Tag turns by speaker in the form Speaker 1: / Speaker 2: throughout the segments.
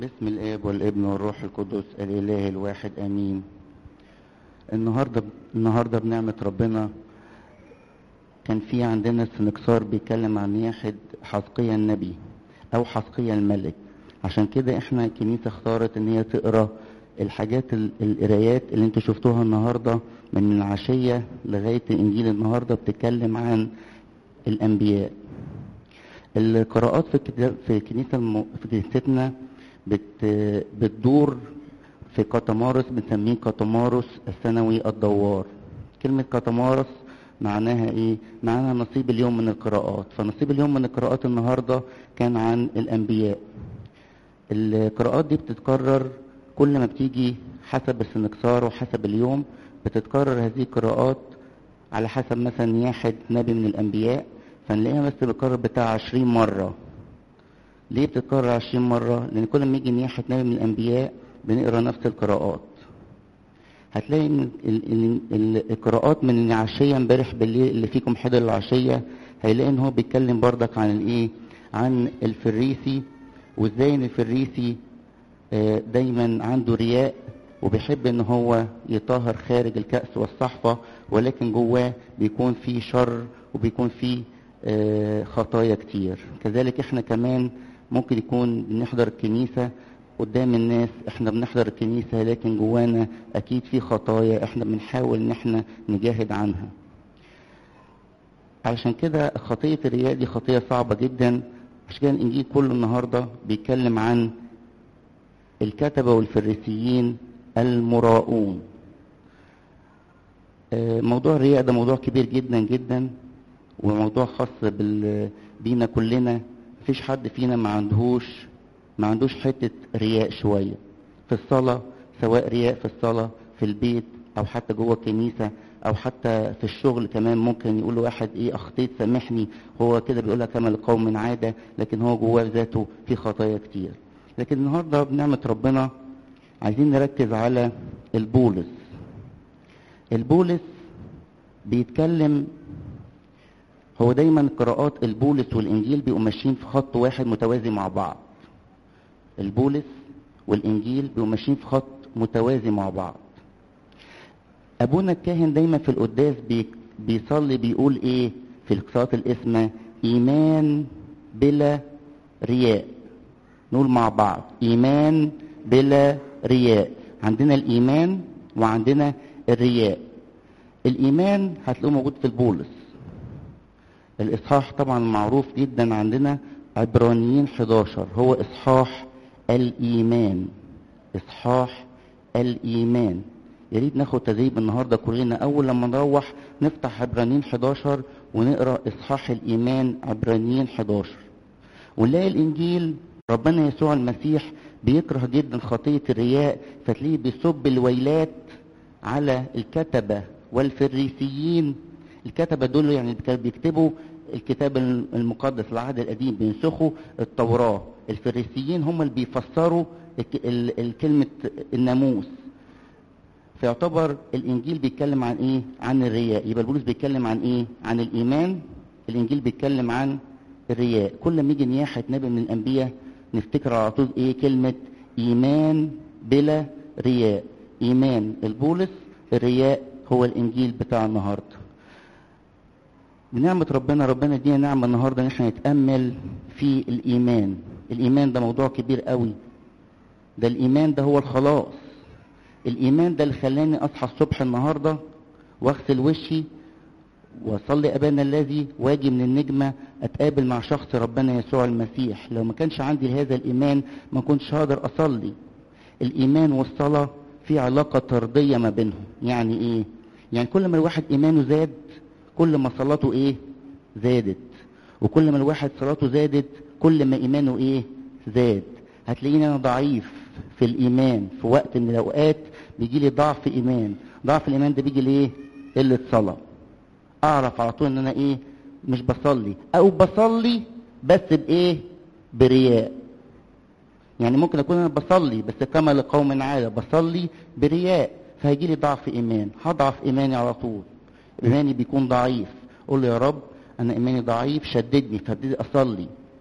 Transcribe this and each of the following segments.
Speaker 1: باسم الاب والابن والروح القدس الاله الواحد امين النهارده النهارده بنعمه ربنا كان في عندنا سنكسار بيتكلم عن ياحد حزقيا النبي او حزقيا الملك عشان كده احنا الكنيسه اختارت ان هي تقرا الحاجات ال- القرايات اللي انتوا شفتوها النهارده من العشيه لغايه انجيل النهارده بتتكلم عن الانبياء القراءات في الكتاب في الكنيسه الم... في كنيستنا بت... بتدور في كاتمارس بنسميه كاتمارس السنوي الدوار كلمة كاتمارس معناها ايه؟ معناها نصيب اليوم من القراءات فنصيب اليوم من القراءات النهاردة كان عن الأنبياء القراءات دي بتتكرر كل ما بتيجي حسب السنكسار وحسب اليوم بتتكرر هذه القراءات على حسب مثلا ياحد نبي من الأنبياء فنلاقيها بس بتتكرر بتاع عشرين مرة ليه بتتكرر عشرين مرة؟ لأن كل ما يجي نياحة نبي من الأنبياء بنقرا نفس القراءات هتلاقي ان ال- ال- ال- القراءات من العشية امبارح بالليل اللي فيكم حضر العشية هيلاقي ان هو بيتكلم بردك عن الايه؟ عن الفريسي وازاي ان الفريسي آه، دايما عنده رياء وبيحب ان هو يطهر خارج الكأس والصحفة ولكن جواه بيكون فيه شر وبيكون فيه آه، خطايا كتير كذلك احنا كمان ممكن يكون بنحضر الكنيسة قدام الناس احنا بنحضر الكنيسة لكن جوانا اكيد في خطايا احنا بنحاول ان احنا نجاهد عنها علشان كده خطية الرياء دي خطية صعبة جدا عشان كده الانجيل كله النهاردة بيتكلم عن الكتبة والفريسيين المراؤون آه، موضوع الرياء ده موضوع كبير جدا جدا وموضوع خاص بال... بينا كلنا مفيش حد فينا ما عندهوش ما عندوش حتة رياء شوية في الصلاة سواء رياء في الصلاة في البيت أو حتى جوه الكنيسة أو حتى في الشغل كمان ممكن يقول له واحد إيه أخطيت سامحني هو كده بيقولها كما لقوم من عادة لكن هو جواه ذاته في خطايا كتير لكن النهاردة بنعمة ربنا عايزين نركز على البولس البولس بيتكلم هو دايما قراءات البولس والانجيل بيبقوا ماشيين في خط واحد متوازي مع بعض البولس والانجيل بيبقوا ماشيين في خط متوازي مع بعض ابونا الكاهن دايما في القداس بي بيصلي بيقول ايه في صلاه الاسمه ايمان بلا رياء نقول مع بعض ايمان بلا رياء عندنا الايمان وعندنا الرياء الايمان هتلاقوه موجود في البولس الاصحاح طبعا معروف جدا عندنا عبرانيين 11 هو اصحاح الايمان اصحاح الايمان يا ريت ناخد تدريب النهارده كلنا اول لما نروح نفتح عبرانيين 11 ونقرا اصحاح الايمان عبرانيين 11 ونلاقي الانجيل ربنا يسوع المسيح بيكره جدا خطيه الرياء فتلاقيه بيصب الويلات على الكتبه والفريسيين الكتبه دول يعني كانوا بيكتبوا الكتاب المقدس العهد القديم بينسخوا التوراه الفريسيين هم اللي بيفسروا الك- ال- الكلمه الناموس فيعتبر الانجيل بيتكلم عن ايه عن الرياء يبقى البولس بيتكلم عن ايه عن الايمان الانجيل بيتكلم عن الرياء كل ما يجي نياحه نبي من الانبياء نفتكر على طول ايه كلمه ايمان بلا رياء ايمان البولس الرياء هو الانجيل بتاع النهارده بنعمة ربنا ربنا ادينا نعمة النهاردة ان احنا نتأمل في الإيمان الإيمان ده موضوع كبير قوي ده الإيمان ده هو الخلاص الإيمان ده اللي خلاني أصحى الصبح النهاردة واغسل وشي واصلي أبانا الذي واجي من النجمة أتقابل مع شخص ربنا يسوع المسيح لو ما كانش عندي هذا الإيمان ما كنتش هقدر أصلي الإيمان والصلاة في علاقة طردية ما بينهم يعني إيه؟ يعني كل ما الواحد إيمانه زاد كل ما صلاته إيه؟ زادت وكل ما الواحد صلاته زادت كل ما إيمانه إيه؟ زاد هتلاقيني أنا ضعيف في الإيمان في وقت من الأوقات بيجي لي ضعف إيمان ضعف الإيمان ده بيجي ليه؟ قلة صلاة أعرف على طول إن أنا إيه؟ مش بصلي أو بصلي بس بإيه؟ برياء يعني ممكن اكون انا بصلي بس كما لقوم عاده بصلي برياء فهيجي لي ضعف ايمان هضعف ايماني على طول ايماني بيكون ضعيف اقول له يا رب انا ايماني ضعيف شددني فابتدي اصلي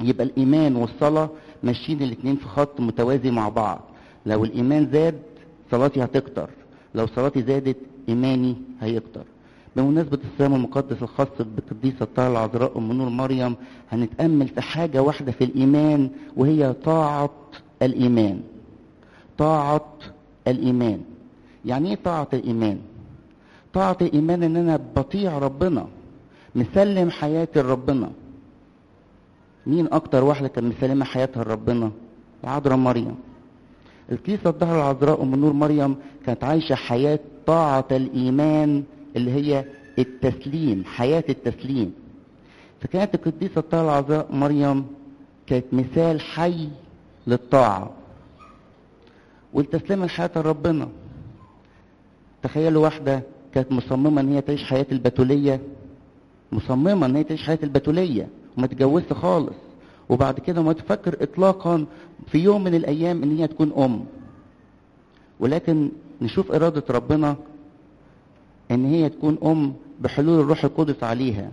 Speaker 1: يبقى الايمان والصلاه ماشيين الاثنين في خط متوازي مع بعض لو الايمان زاد صلاتي هتكتر لو صلاتي زادت ايماني هيكتر بمناسبة الصيام المقدس الخاص بالقديسة الطاهرة العذراء أم نور مريم هنتأمل في حاجة واحدة في الإيمان وهي طاعة الإيمان طاعة الإيمان يعني إيه طاعة الإيمان؟ طاعة الإيمان إن أنا بطيع ربنا مسلم حياتي لربنا مين أكتر واحدة كان مسلمة حياتها لربنا؟ العذراء مريم الكنيسة الظهر العذراء أم نور مريم كانت عايشة حياة طاعة الإيمان اللي هي التسليم حياة التسليم فكانت القديسة الطاهرة العذراء مريم كانت مثال حي للطاعة والتسليم الحياة لربنا تخيلوا واحدة كانت مصممة ان هي تعيش حياة البتولية مصممة ان هي تعيش حياة البتولية وما تتجوزش خالص وبعد كده ما تفكر اطلاقا في يوم من الايام ان هي تكون ام ولكن نشوف ارادة ربنا ان هي تكون ام بحلول الروح القدس عليها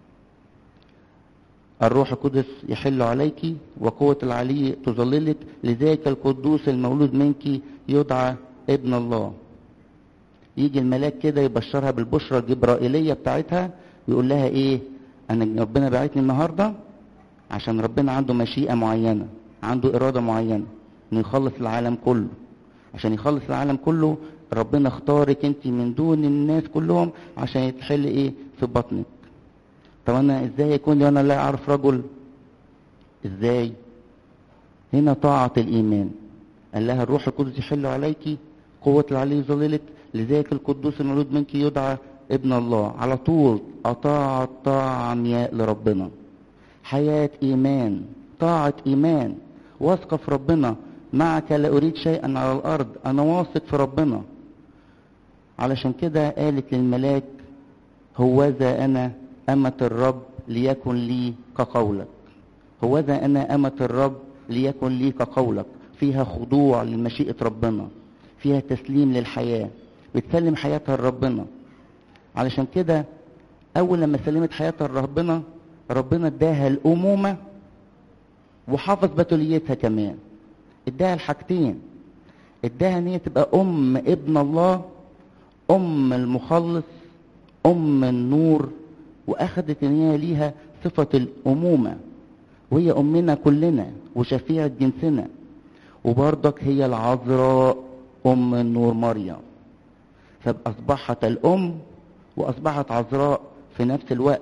Speaker 1: الروح القدس يحل عليك وقوة العلي تظللك لذلك القدوس المولود منك يدعى ابن الله يجي الملاك كده يبشرها بالبشرى الجبرائيلية بتاعتها ويقول لها ايه انا ربنا بعتني النهاردة عشان ربنا عنده مشيئة معينة عنده ارادة معينة انه يخلص العالم كله عشان يخلص العالم كله ربنا اختارك انت من دون الناس كلهم عشان يتحل ايه في بطنك طب انا ازاي يكون لي وانا لا اعرف رجل ازاي هنا طاعة الايمان قال لها الروح القدس يحل عليك قوة العلي يظللك لذلك القدوس المولود منك يدعى ابن الله على طول اطاعت طاعة عمياء لربنا حياة ايمان طاعة ايمان واثقة في ربنا معك لا اريد شيئا على الارض انا واثق في ربنا علشان كده قالت للملاك هوذا انا امة الرب ليكن لي كقولك هوذا انا امة الرب ليكن لي كقولك فيها خضوع لمشيئة ربنا فيها تسليم للحياة بتسلم حياتها لربنا علشان كده اول لما سلمت حياتها لربنا ربنا اداها الامومة وحافظ بتوليتها كمان اداها الحاجتين اداها ان هي تبقى ام ابن الله ام المخلص ام النور واخدت ان هي ليها صفة الامومة وهي امنا كلنا وشفيعة جنسنا وبرضك هي العذراء ام النور مريم فاصبحت الام واصبحت عذراء في نفس الوقت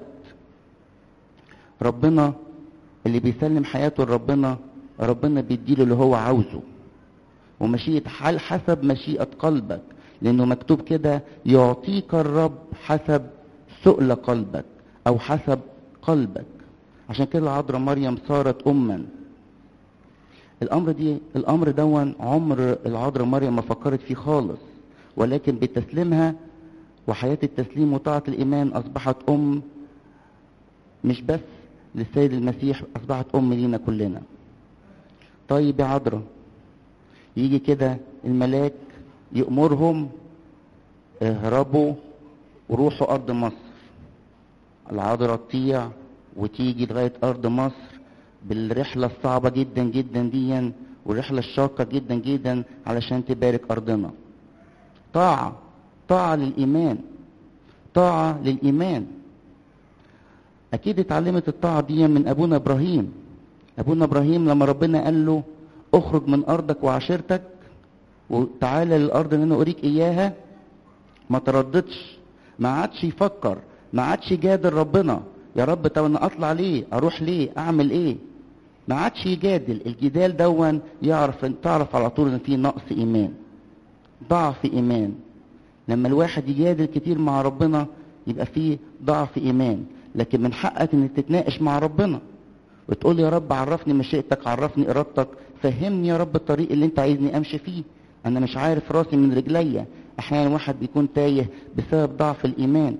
Speaker 1: ربنا اللي بيسلم حياته لربنا ربنا بيديله اللي هو عاوزه ومشيئة حال حسب مشيئة قلبك لأنه مكتوب كده يعطيك الرب حسب سؤل قلبك أو حسب قلبك عشان كده العذراء مريم صارت أما الأمر دي الأمر دون عمر العذراء مريم ما فكرت فيه خالص ولكن بتسليمها وحياة التسليم وطاعة الإيمان أصبحت أم مش بس للسيد المسيح أصبحت أم لينا كلنا طيب يا عذراء يجي كده الملاك يأمرهم اهربوا وروحوا أرض مصر العذراء تطيع وتيجي لغاية أرض مصر بالرحلة الصعبة جدا جدا ديا والرحلة الشاقة جدا جدا علشان تبارك أرضنا طاعة طاعة للإيمان طاعة للإيمان أكيد اتعلمت الطاعة دي من أبونا إبراهيم أبونا إبراهيم لما ربنا قال له اخرج من أرضك وعشيرتك وتعالى للأرض اللي أنا أوريك إياها ما ترددش ما عادش يفكر ما عادش يجادل ربنا يا رب طب أنا أطلع ليه أروح ليه أعمل إيه ما عادش يجادل الجدال دون يعرف تعرف على طول ان في نقص ايمان ضعف ايمان لما الواحد يجادل كتير مع ربنا يبقى فيه ضعف ايمان لكن من حقك انك تتناقش مع ربنا وتقول يا رب عرفني مشيئتك عرفني ارادتك فهمني يا رب الطريق اللي انت عايزني امشي فيه انا مش عارف راسي من رجليا احيانا واحد بيكون تايه بسبب ضعف الايمان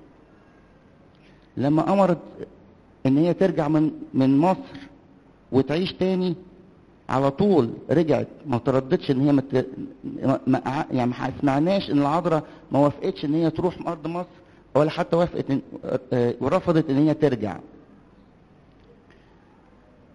Speaker 1: لما امرت ان هي ترجع من من مصر وتعيش تاني على طول رجعت ما ترددش ان هي مت... ما... يعني ما سمعناش ان العذراء ما وافقتش ان هي تروح من ارض مصر ولا حتى وافقت إن... ورفضت ان هي ترجع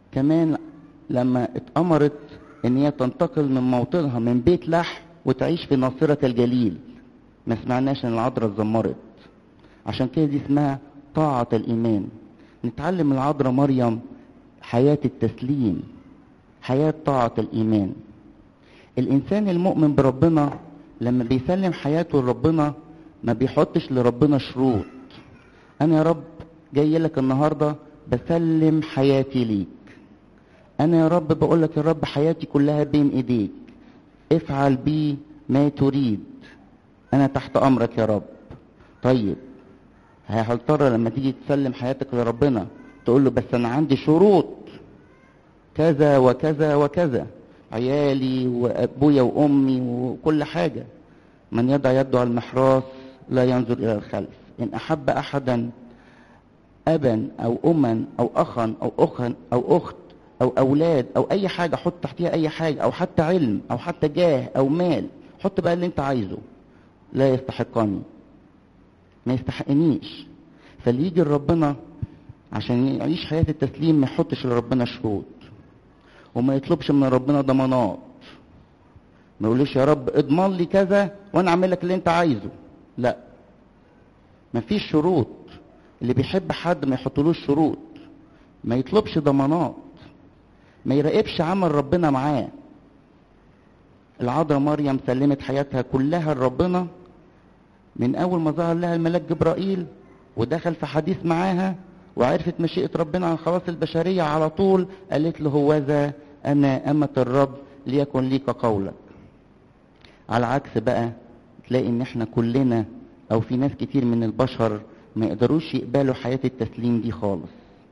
Speaker 1: كمان لما اتأمرت ان هي تنتقل من موطنها من بيت لحم وتعيش في ناصرة الجليل ما سمعناش ان العذراء اتذمرت عشان كده دي اسمها طاعة الإيمان نتعلم العذراء مريم حياة التسليم حياة طاعة الإيمان الإنسان المؤمن بربنا لما بيسلم حياته لربنا ما بيحطش لربنا شروط أنا يا رب جاي لك النهاردة بسلم حياتي ليك أنا يا رب بقول لك يا رب حياتي كلها بين إيديك افعل بي ما تريد أنا تحت أمرك يا رب طيب هل ترى لما تيجي تسلم حياتك لربنا تقول له بس أنا عندي شروط كذا وكذا وكذا عيالي وأبويا وأمي وكل حاجة من يضع يده على المحراث لا ينظر إلى الخلف إن أحب أحدا أبا أو أما أو أخا أو أخا أو أخت أو أولاد أو أي حاجة حط تحتها أي حاجة أو حتى علم أو حتى جاه أو مال حط بقى اللي أنت عايزه لا يستحقني ما يستحقنيش فاللي يجي لربنا عشان يعيش حياة التسليم ما يحطش لربنا شروط وما يطلبش من ربنا ضمانات ما يقولش يا رب اضمن لي كذا وانا اعمل لك اللي انت عايزه لا مفيش شروط اللي بيحب حد ما يحطلوش شروط ما يطلبش ضمانات ما يراقبش عمل ربنا معاه العذراء مريم سلمت حياتها كلها لربنا من اول ما ظهر لها الملاك جبرائيل ودخل في حديث معاها وعرفت مشيئة ربنا عن خلاص البشرية على طول قالت له هوذا أنا أمة الرب ليكن ليك قولك على العكس بقى تلاقي ان احنا كلنا او في ناس كتير من البشر ما يقدروش يقبلوا حياة التسليم دي خالص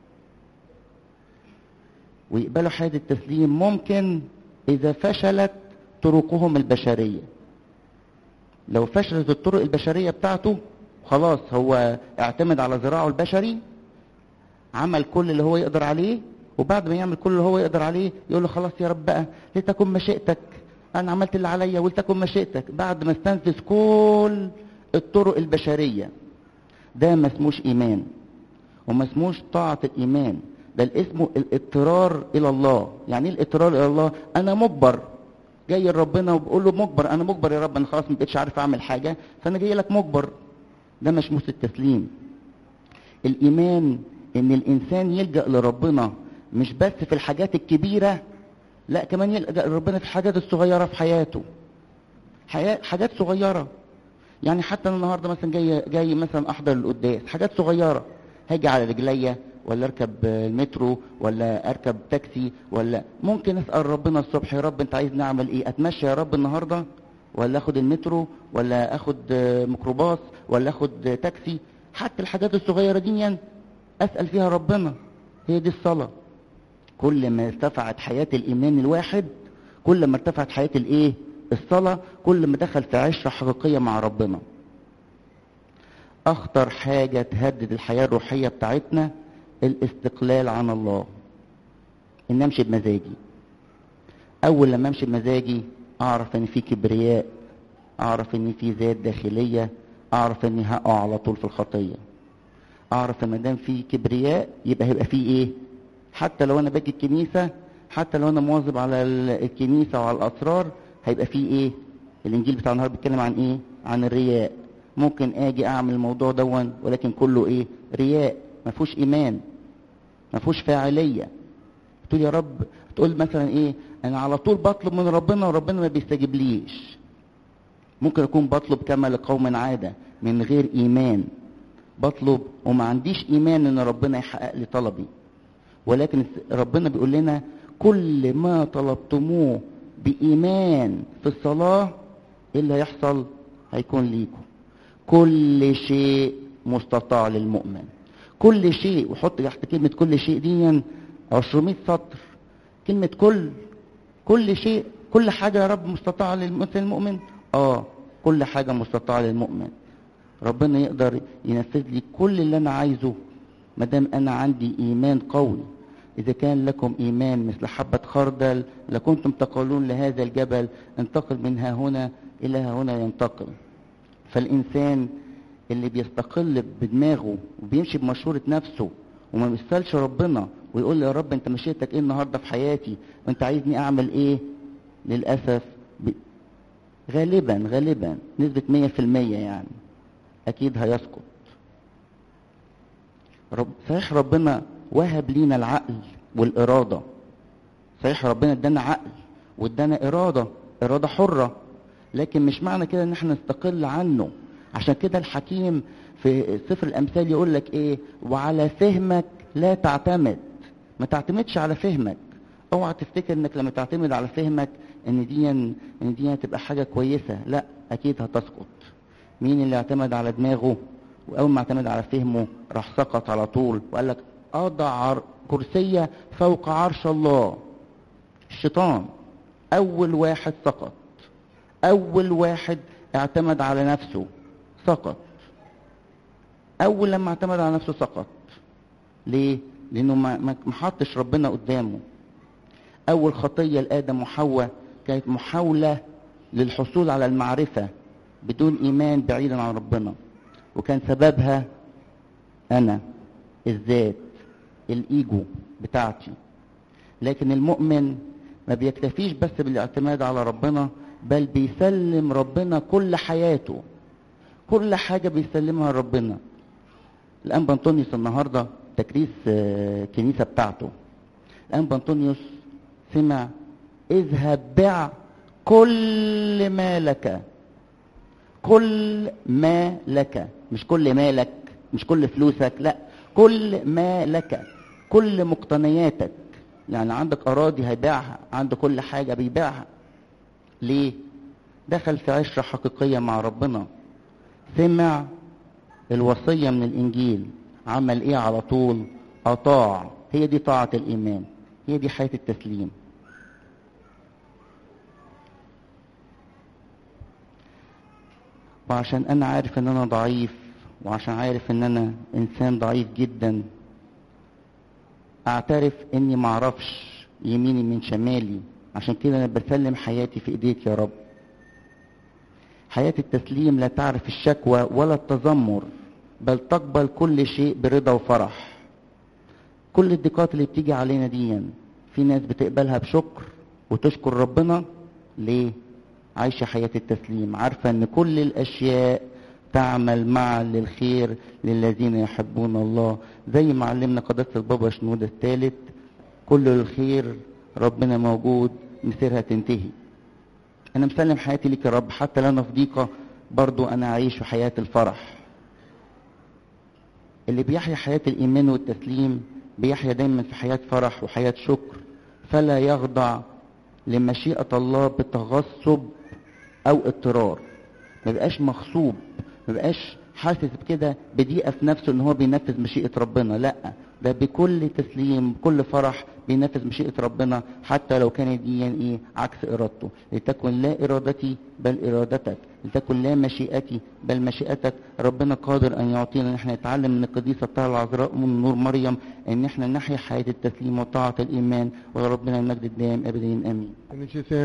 Speaker 1: ويقبلوا حياة التسليم ممكن اذا فشلت طرقهم البشرية لو فشلت الطرق البشرية بتاعته خلاص هو اعتمد على ذراعه البشري عمل كل اللي هو يقدر عليه وبعد ما يعمل كل اللي هو يقدر عليه يقول له خلاص يا رب بقى لتكن مشيئتك انا عملت اللي عليا ولتكن مشيئتك بعد ما استنفذ كل الطرق البشريه ده ما اسموش ايمان وما اسموش طاعه الايمان بل اسمه الاضطرار الى الله يعني ايه الاضطرار الى الله انا مجبر جاي لربنا وبقول له مجبر انا مجبر يا رب انا خلاص ما بقتش عارف اعمل حاجه فانا جاي لك مجبر ده مش موس التسليم الايمان ان الانسان يلجا لربنا مش بس في الحاجات الكبيره لا كمان يلجا لربنا في الحاجات الصغيره في حياته حياة حاجات صغيره يعني حتى أنا النهارده مثلا جاي جاي مثلا احضر القداس حاجات صغيره هاجي على رجليا ولا اركب المترو ولا اركب تاكسي ولا ممكن اسال ربنا الصبح يا رب انت عايز نعمل ايه اتمشى يا رب النهارده ولا اخد المترو ولا اخد ميكروباص ولا اخد تاكسي حتى الحاجات الصغيره دي اسال فيها ربنا هي دي الصلاه كل ما ارتفعت حياه الايمان الواحد كل ما ارتفعت حياه الايه الصلاه كل ما دخل في عشره حقيقيه مع ربنا اخطر حاجه تهدد الحياه الروحيه بتاعتنا الاستقلال عن الله ان امشي بمزاجي اول لما امشي بمزاجي اعرف ان في كبرياء اعرف ان في ذات داخليه اعرف اني هقع على طول في الخطيه اعرف ان ما دام في كبرياء يبقى هيبقى في ايه حتى لو انا باجي الكنيسه حتى لو انا مواظب على الكنيسه وعلى الاسرار هيبقى في ايه الانجيل بتاع النهارده بيتكلم عن ايه عن الرياء ممكن اجي اعمل الموضوع دون ولكن كله ايه رياء ما فيهوش ايمان ما فيهوش فاعليه تقول يا رب تقول مثلا ايه انا على طول بطلب من ربنا وربنا ما بيستجيبليش ممكن اكون بطلب كما لقوم عاده من غير ايمان بطلب وما عنديش ايمان ان ربنا يحقق لي طلبي ولكن ربنا بيقول لنا كل ما طلبتموه بايمان في الصلاه ايه اللي هيحصل هيكون ليكم كل شيء مستطاع للمؤمن كل شيء وحط تحت كلمه كل شيء دي 200 سطر كلمه كل كل شيء كل حاجه يا رب مستطاعه للمؤمن اه كل حاجه مستطاعه للمؤمن ربنا يقدر ينفذ لي كل اللي انا عايزه ما دام انا عندي ايمان قوي اذا كان لكم ايمان مثل حبه خردل لكنتم تقولون لهذا الجبل انتقل من ها هنا الى ها هنا ينتقل فالانسان اللي بيستقل بدماغه وبيمشي بمشورة نفسه وما بيسألش ربنا ويقول لي يا رب انت مشيتك ايه النهارده في حياتي وانت عايزني اعمل ايه للاسف ب... غالبا غالبا نسبة مية في المية يعني اكيد هيسقط رب صحيح ربنا وهب لينا العقل والإرادة صحيح ربنا ادانا عقل وادانا إرادة إرادة حرة لكن مش معنى كده ان احنا نستقل عنه عشان كده الحكيم في سفر الأمثال يقول لك ايه وعلى فهمك لا تعتمد ما تعتمدش على فهمك اوعى تفتكر انك لما تعتمد على فهمك ان دي ان دي هتبقى حاجة كويسة لا اكيد هتسقط مين اللي اعتمد على دماغه واول ما اعتمد على فهمه راح سقط على طول وقال لك اضع كرسية فوق عرش الله الشيطان اول واحد سقط اول واحد اعتمد على نفسه سقط اول لما اعتمد على نفسه سقط ليه لانه ما ما حطش ربنا قدامه اول خطيه لادم وحواء كانت محاوله للحصول على المعرفه بدون ايمان بعيدا عن ربنا وكان سببها انا الذات الايجو بتاعتي لكن المؤمن ما بيكتفيش بس بالاعتماد على ربنا بل بيسلم ربنا كل حياته كل حاجة بيسلمها ربنا الأنبا أنطونيوس النهاردة تكريس كنيسة بتاعته الأنبا أنطونيوس سمع اذهب بع كل ما لك كل ما لك مش كل مالك مش كل فلوسك لا كل ما لك كل مقتنياتك يعني عندك أراضي هيبيعها عنده كل حاجة بيبيعها ليه دخل في عشرة حقيقية مع ربنا سمع الوصية من الإنجيل عمل إيه على طول أطاع هي دي طاعة الإيمان هي دي حياة التسليم وعشان أنا عارف إن أنا ضعيف وعشان عارف إن أنا إنسان ضعيف جدا أعترف إني معرفش يميني من شمالي عشان كده أنا بسلم حياتي في إيديك يا رب حياة التسليم لا تعرف الشكوى ولا التذمر بل تقبل كل شيء برضا وفرح كل الضيقات اللي بتيجي علينا دي في ناس بتقبلها بشكر وتشكر ربنا ليه عايشة حياة التسليم عارفة ان كل الاشياء تعمل معا للخير للذين يحبون الله زي ما علمنا قداسة البابا شنودة الثالث كل الخير ربنا موجود مسيرها تنتهي انا مسلم حياتي ليك يا رب حتى لو انا في ضيقه برضو انا اعيش في حياه الفرح اللي بيحيا حياه الايمان والتسليم بيحيا دايما في حياه فرح وحياه شكر فلا يخضع لمشيئه الله بتغصب او اضطرار ما بقاش مغصوب ما بقاش حاسس بكده بضيقه في نفسه ان هو بينفذ مشيئه ربنا لا ده بكل تسليم بكل فرح بينفذ مشيئة ربنا حتى لو كانت دي ايه عكس ارادته لتكن لا ارادتي بل ارادتك لتكن لا مشيئتي بل مشيئتك ربنا قادر ان يعطينا ان احنا نتعلم من القديسة بتاع العذراء من نور مريم ان احنا نحيا حياة التسليم وطاعة الايمان وربنا المجد الدائم ابدا امين